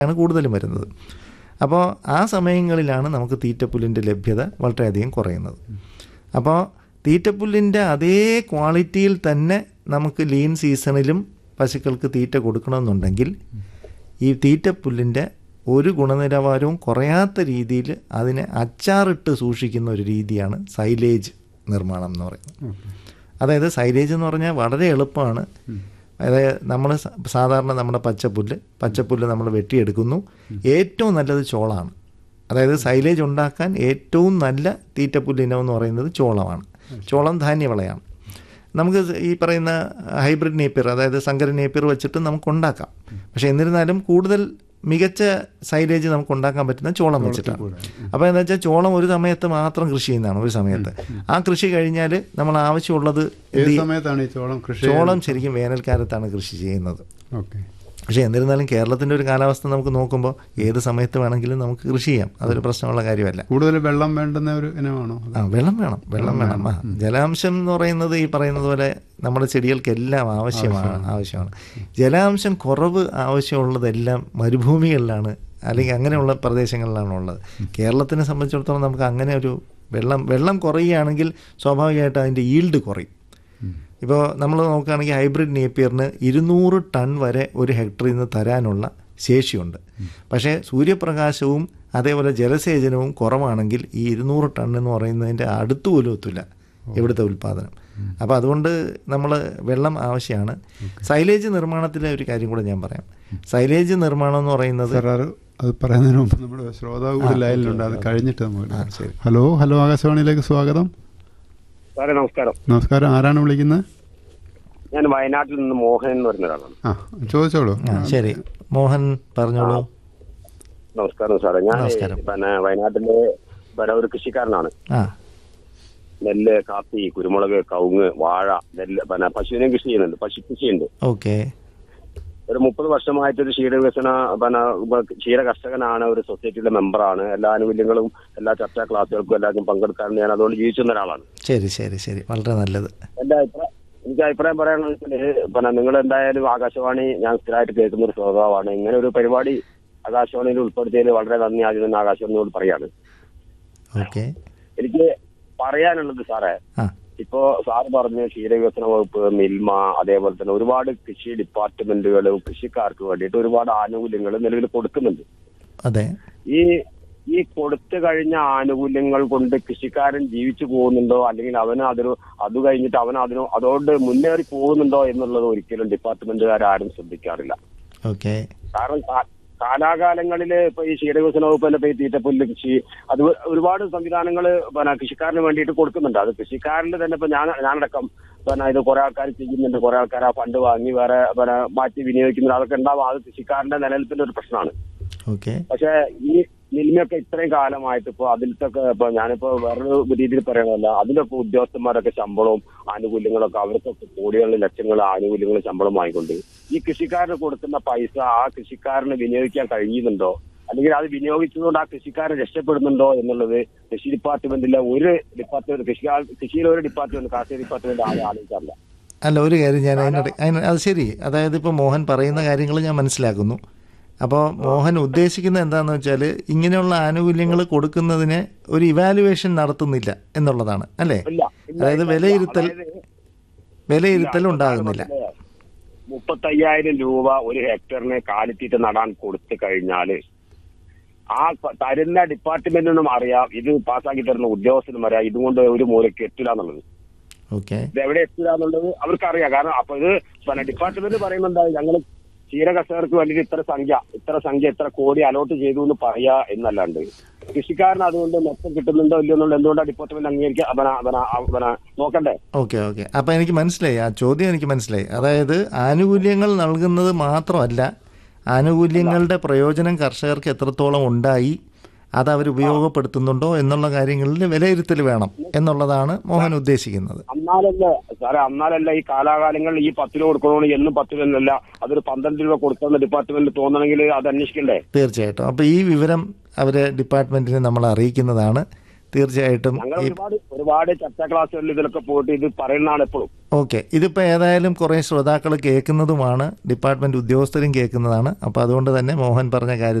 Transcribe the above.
ആണ് കൂടുതലും വരുന്നത് അപ്പോൾ ആ സമയങ്ങളിലാണ് നമുക്ക് തീറ്റപ്പുല്ലിൻ്റെ ലഭ്യത വളരെയധികം കുറയുന്നത് അപ്പോൾ തീറ്റപ്പുല്ലിൻ്റെ അതേ ക്വാളിറ്റിയിൽ തന്നെ നമുക്ക് ലീൻ സീസണിലും പശുക്കൾക്ക് തീറ്റ കൊടുക്കണമെന്നുണ്ടെങ്കിൽ ഈ തീറ്റപ്പുല്ലിൻ്റെ ഒരു ഗുണനിലവാരവും കുറയാത്ത രീതിയിൽ അതിനെ അച്ചാറിട്ട് സൂക്ഷിക്കുന്ന ഒരു രീതിയാണ് സൈലേജ് നിർമ്മാണം എന്ന് പറയുന്നത് അതായത് സൈലേജ് എന്ന് പറഞ്ഞാൽ വളരെ എളുപ്പമാണ് അതായത് നമ്മൾ സാധാരണ നമ്മുടെ പച്ചപ്പുല്ല് പച്ചപ്പുല്ല് നമ്മൾ വെട്ടിയെടുക്കുന്നു ഏറ്റവും നല്ലത് ചോളമാണ് അതായത് സൈലേജ് ഉണ്ടാക്കാൻ ഏറ്റവും നല്ല തീറ്റപ്പുല്ല് ഇനം എന്ന് പറയുന്നത് ചോളമാണ് ചോളം ധാന്യവിളയാണ് നമുക്ക് ഈ പറയുന്ന ഹൈബ്രിഡ് നേപ്പിയർ അതായത് സങ്കര നേപ്പിയർ വെച്ചിട്ട് നമുക്ക് ഉണ്ടാക്കാം പക്ഷേ എന്നിരുന്നാലും കൂടുതൽ മികച്ച സൈലേജ് നമുക്ക് ഉണ്ടാക്കാൻ പറ്റുന്ന ചോളം വെച്ചിട്ടാണ് അപ്പോൾ എന്താ വെച്ചാൽ ചോളം ഒരു സമയത്ത് മാത്രം കൃഷി ചെയ്യുന്നതാണ് ഒരു സമയത്ത് ആ കൃഷി കഴിഞ്ഞാൽ നമ്മൾ ആവശ്യമുള്ളത് എന്ത് ഏത് ചെയ്യും? സമയത്താണ് ഈ ചോളം കൃഷി ചോളം ശരിക്കും വേനൽക്കാലത്താണ് കൃഷി ചെയ്യുന്നത് ഓക്കെ പക്ഷേ എന്നിരുന്നാലും കേരളത്തിൻ്റെ ഒരു കാലാവസ്ഥ നമുക്ക് നോക്കുമ്പോൾ ഏത് സമയത്ത് വേണമെങ്കിലും നമുക്ക് കൃഷി ചെയ്യാം അതൊരു പ്രശ്നമുള്ള കാര്യമല്ല കൂടുതൽ വെള്ളം വേണ്ടുന്ന ഒരു ഇനമാണോ ആ വെള്ളം വേണം വെള്ളം വേണം ആ ജലാംശം എന്ന് പറയുന്നത് ഈ പറയുന്നത് പോലെ നമ്മുടെ ചെടികൾക്കെല്ലാം ആവശ്യമാണ് ആവശ്യമാണ് ജലാംശം കുറവ് ആവശ്യമുള്ളതെല്ലാം മരുഭൂമികളിലാണ് അല്ലെങ്കിൽ അങ്ങനെയുള്ള പ്രദേശങ്ങളിലാണ് ഉള്ളത് കേരളത്തിനെ സംബന്ധിച്ചിടത്തോളം നമുക്ക് അങ്ങനെ ഒരു വെള്ളം വെള്ളം കുറയുകയാണെങ്കിൽ സ്വാഭാവികമായിട്ട് അതിൻ്റെ ഈൽഡ് കുറയും ഇപ്പോൾ നമ്മൾ നോക്കുകയാണെങ്കിൽ ഹൈബ്രിഡ് നേപ്പിയറിന് ഇരുന്നൂറ് ടൺ വരെ ഒരു ഹെക്ടറിൽ നിന്ന് തരാനുള്ള ശേഷിയുണ്ട് പക്ഷേ സൂര്യപ്രകാശവും അതേപോലെ ജലസേചനവും കുറവാണെങ്കിൽ ഈ ഇരുന്നൂറ് ടൺ എന്ന് പറയുന്നതിൻ്റെ അടുത്ത് പോലും എത്തില്ല ഇവിടുത്തെ ഉൽപ്പാദനം അപ്പോൾ അതുകൊണ്ട് നമ്മൾ വെള്ളം ആവശ്യമാണ് സൈലേജ് നിർമ്മാണത്തിലെ ഒരു കാര്യം കൂടെ ഞാൻ പറയാം സൈലേജ് നിർമ്മാണം എന്ന് പറയുന്നത് സാർ അത് അത് പറയുന്നതിന് മുമ്പ് നമ്മുടെ ശ്രോതാവ് കൂടി ലൈനിലുണ്ട് അത് കഴിഞ്ഞിട്ട് നമുക്ക് ആ, ശരി. ഹലോ ഹലോ ആകാശവാണിയിലേക്ക് സ്വാഗതം സാറേ നമസ്കാരം നമസ്കാരം ആരാണ് വിളിക്കുന്നത് ഞാൻ വയനാട്ടിൽ നിന്ന് മോഹൻ എന്ന് പറഞ്ഞ ഒരാളാണ് ആ ചോദിച്ചോളൂ ആ ശരി മോഹൻ പറഞ്ഞോളൂ നമസ്കാരം സാറേ ഞാൻ നമസ്കാരം. പിന്നെ വയനാട്ടിലെ പിന്നെ ഒരു കൃഷിക്കാരനാണ് ആ നെല്ല് കാപ്പി കുരുമുളക് കവുങ്ങ് വാഴ നെല്ല് പിന്നെ പശുവിനെ കൃഷി ചെയ്യുന്നുണ്ട് പശു കൃഷിയുണ്ട് ഓക്കെ ഒരു മുപ്പത് വർഷമായിട്ട് ഒരു ക്ഷീര വികസന പിന്നെ ഉപ- ക്ഷീര കർഷകനാണ് ഒരു സൊസൈറ്റിയുടെ മെമ്പറാണ് എല്ലാ ആനുകൂല്യങ്ങളും എല്ലാ ചർച്ചാ ക്ലാസ്സുകൾക്കും എല്ലാവർക്കും പങ്കെടുക്കാറുണ്ട് ഞാൻ അതുകൊണ്ട് ജീവിച്ചിരുന്ന ഒരാളാണ് ശരി ശരി ശരി വളരെ നല്ലത് എന്റെ അഭിപ്രായം എനിക്ക് അഭിപ്രായം പറയാനുള്ളത് വെച്ചാല് പിന്നെ നിങ്ങൾ എന്തായാലും ആകാശവാണി ഞാൻ സ്ഥിരമായിട്ട് കേൾക്കുന്ന ഒരു ശ്രോതാവാണ് ഇങ്ങനെ ഒരു പരിപാടി ആകാശവാണിയിൽ ഉൾപ്പെടുത്തിയതിൽ വളരെ നന്ദി ആദ്യം തന്നെ ആകാശവാണിയോട് പറയാണ് ഓക്കെ എനിക്ക് പറയാനുള്ളത് സാറേ ആ ഇപ്പോ സാറ് പറഞ്ഞു ക്ഷീരവികസന വകുപ്പ് മിൽമ അതേപോലെ തന്നെ ഒരുപാട് കൃഷി ഡിപ്പാർട്ട്മെന്റുകൾ കൃഷിക്കാർക്ക് വേണ്ടിയിട്ട് ഒരുപാട് ആനുകൂല്യങ്ങൾ നിലവിൽ കൊടുക്കുന്നുണ്ട് അതെ ഈ ഈ കൊടുത്തു കഴിഞ്ഞ ആനുകൂല്യങ്ങൾ കൊണ്ട് കൃഷിക്കാരൻ ജീവിച്ചു പോകുന്നുണ്ടോ അല്ലെങ്കിൽ അവന് അതിന് അത് കഴിഞ്ഞിട്ട് അവൻ അതിന് അതോട് മുന്നേറി പോകുന്നുണ്ടോ എന്നുള്ളത് ഒരിക്കലും ഡിപ്പാർട്ട്മെന്റുകാർ ആരും ശ്രദ്ധിക്കാറില്ല ഓക്കെ കാരണം കാ- കാലാകാലങ്ങളിൽ ഇപ്പൊ ഈ ക്ഷീരവികസന വകുപ്പ് തന്നെ ഇപ്പൊ ഈ തീറ്റപ്പുല്ല് കൃഷി അത് ഒരുപാട് സംവിധാനങ്ങൾ പിന്നെ കൃഷിക്കാരന് വേണ്ടിയിട്ട് കൊടുക്കുന്നുണ്ട് അത് കൃഷിക്കാരന്റെ തന്നെ ഇപ്പൊ ഞാൻ ഞാനടക്കം പിന്നെ ഇത് കുറെ ആൾക്കാർ ചെയ്യുന്നുണ്ട് കുറെ ആൾക്കാർ ആ ഫണ്ട് വാങ്ങി വേറെ പിന്നെ മാറ്റി വിനിയോഗിക്കുന്നുണ്ട് അതൊക്കെ ഉണ്ടാവും അത് കൃഷിക്കാരന്റെ നിലനിൽപ്പിന്റെ ഒരു പ്രശ്നമാണ് ഓക്കെ പക്ഷെ ഈ നിൽമയൊക്കെ ഇത്രയും കാലമായിട്ട് ഇപ്പൊ അതിലത്തൊക്കെ ഇപ്പൊ ഞാനിപ്പോ വേറൊരു രീതിയിൽ പറയണമല്ല അതിലൊക്കെ ഉദ്യോഗസ്ഥന്മാരൊക്കെ ശമ്പളവും ആനുകൂല്യങ്ങളൊക്കെ അവർക്കൊക്കെ കോടികളിൽ ലക്ഷങ്ങൾ ആനുകൂല്യങ്ങളും ശമ്പളം വാങ്ങിക്കൊണ്ട് ഈ കൃഷിക്കാരന് കൊടുക്കുന്ന പൈസ ആ കൃഷിക്കാരന് വിനിയോഗിക്കാൻ കഴിയുന്നുണ്ടോ അല്ലെങ്കിൽ അത് വിനിയോഗിച്ചതുകൊണ്ട് ആ കൃഷിക്കാരൻ രക്ഷപ്പെടുന്നുണ്ടോ എന്നുള്ളത് കൃഷി ഡിപ്പാർട്ട്മെന്റിലെ ഒരു ഡിപ്പാർട്ട്മെന്റ് കൃഷി കൃഷിയിലെ ഒരു ഡിപ്പാർട്ട്മെന്റ് കാർഷിക ഡിപ്പാർട്ട്മെന്റ് ആരും ആലോചിക്കാറില്ല അല്ല ഒരു കാര്യം ഞാൻ അതിനിടെ അതിന് അത് ശരി അതായത് ഇപ്പോൾ മോഹൻ പറയുന്ന കാര്യങ്ങൾ ഞാൻ മനസ്സിലാക്കുന്നു അപ്പോൾ മോഹൻ ഉദ്ദേശിക്കുന്നത് എന്താണെന്ന് വെച്ചാൽ ഇങ്ങനെയുള്ള ആനുകൂല്യങ്ങൾ കൊടുക്കുന്നതിന് ഒരു ഇവാലുവേഷൻ നടത്തുന്നില്ല എന്നുള്ളതാണ് അല്ലേ ഇല്ല ഇല്ല, അതായത് ഇല്ല, വിലയിരുത്തൽ അതായത് വിലയിരുത്തൽ ഉണ്ടാകുന്നില്ല മുപ്പത്തയ്യായിരം രൂപ ഒരു ഹെക്ടറിന് കാലിത്തീറ്റ നടാൻ കൊടുത്തു കഴിഞ്ഞാല് ആ പ- തരുന്ന ഡിപ്പാർട്ട്മെന്റിനും അറിയാം ഇത് പാസ്സാക്കി തരുന്ന ഉദ്യോഗസ്ഥനും അറിയാം ഇതുകൊണ്ട് ഒരു മൂലയ്ക്ക് എത്തില്ല എന്നുള്ളത് ഓക്കെ ഇത് എവിടെ എത്തില്ല എന്നുള്ളത് അവർക്കറിയാം കാരണം അപ്പൊ ഇത് പിന്നെ ഡിപ്പാർട്ട്മെന്റ് പറയുന്നുണ്ട് ഞങ്ങൾ ക്ഷീര കർഷകർക്ക് വേണ്ടിയിട്ട് ഇത്ര സംഖ്യ ഇത്ര സംഖ്യ ഇത്ര കോടി അലോട്ട് ചെയ്തു എന്ന് പറയാ എന്നല്ലാണ്ട് കൃഷിക്കാരന് അതുകൊണ്ട് മൊത്തം കിട്ടുന്നുണ്ടോ ഇല്ലയോ എന്നുള്ളത് എന്തുകൊണ്ടാണ് ഡിപ്പാർട്ട്മെന്റ് അംഗീകരിക്കുക അവന അവന അവന നോക്കണ്ടേ ഓക്കെ ഓക്കെ അപ്പം എനിക്ക് മനസ്സിലായി ആ ചോദ്യം എനിക്ക് മനസ്സിലായി അതായത് ആനുകൂല്യങ്ങൾ നൽകുന്നത് മാത്രമല്ല ആനുകൂല്യങ്ങളുടെ പ്രയോജനം കർഷകർക്ക് എത്രത്തോളം ഉണ്ടായി അത് അവർ ഉപയോഗപ്പെടുത്തുന്നുണ്ടോ എന്നുള്ള കാര്യങ്ങളിൽ വിലയിരുത്തൽ വേണം എന്നുള്ളതാണ് മോഹൻ ഉദ്ദേശിക്കുന്നത് അന്നാലല്ല സാറേ അന്നാലല്ല ഈ കാലാകാലങ്ങളിൽ ഈ പത്ത് രൂപ കൊടുക്കണോ എന്നും പത്ത് രൂപ എന്നല്ല അതൊരു പന്ത്രണ്ട് രൂപ കൊടുക്കുന്ന ഡിപ്പാർട്ട്മെന്റ് തോന്നണമെങ്കിൽ അത് അന്വേഷിക്കണ്ടേ തീർച്ചയായിട്ടും അപ്പോൾ ഈ വിവരം അവർ ഡിപ്പാർട്ട്മെൻറ്റിനെ നമ്മൾ അറിയിക്കുന്നതാണ് തീർച്ചയായിട്ടും ഞങ്ങൾ ഈ ഒരുപാട് ഒരുപാട് ചർച്ചാ ക്ലാസ്സുകളിൽ ഇതിലൊക്കെ പോയിട്ട് ഇത് പറയുന്നതാണ് എപ്പോഴും ഓക്കെ ഇതിപ്പോൾ ഏതായാലും കുറേ ശ്രോതാക്കൾ കേൾക്കുന്നതുമാണ് ഡിപ്പാർട്ട്മെൻറ്റ് ഉദ്യോഗസ്ഥരും കേൾക്കുന്നതാണ് അപ്പോൾ അതുകൊണ്ട് തന്നെ മോഹൻ പറഞ്ഞ കാര്യത്തിൽ